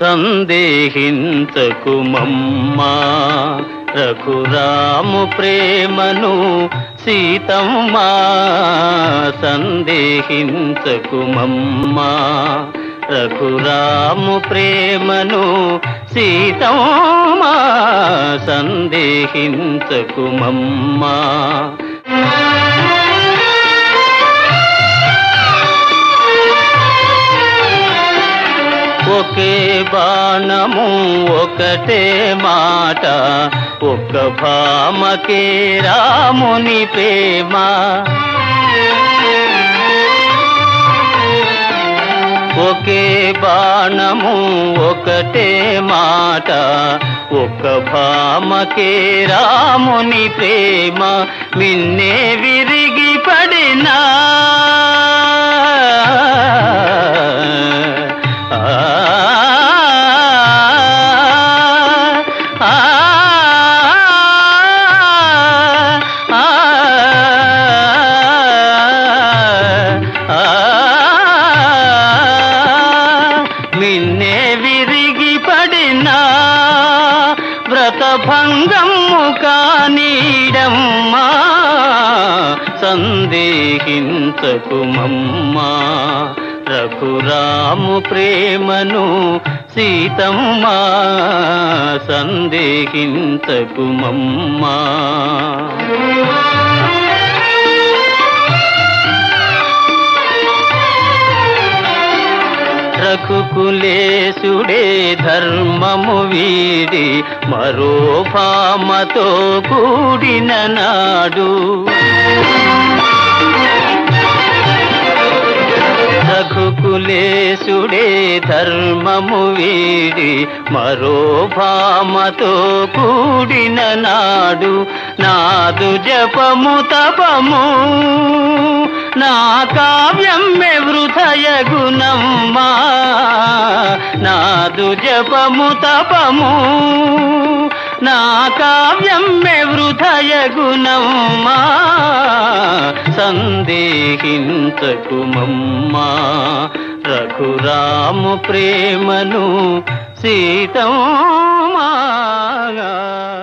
సందేహించకు మమ్మా రఘురాము ప్రేమను సీతమ్మా సందేహించకు మమ్మా రఘురాము ప్రేమను సీతమ్మా సందేహించకు మమ్మా ఒకే బాణము ఒకటే మాట ఒక్క భామకే రాముని ప్రేమ ఒకే బాణము ఒకటే మాట ఒక్క భామకే రాముని ప్రేమ మిన్నే విరిగి పడినా ఆ, ఆ, ఆ, ఆ, మిన్నే విరిగి పడినా వ్రతభంగము కానీడమ్మా సందేహించకు మమ్మా రఘురాము ప్రేమను సీతమ్మా సందేహించకు మమ్మా రఘుకులేశుడే ధర్మము వీడి మరో భామతో కూడిన నాడు రఘుకులేశుడే ధర్మము వీడి మరో భామతో కూడిన నాడు నాదు జపము తపము నా కావ్యం వృథయ గుణమ్మా నాదు జపము తపము నా కావ్యం వృథయ గుణమ్మా సందేహించకు మమ్మా రఘురాము ప్రేమను సీతమ్మా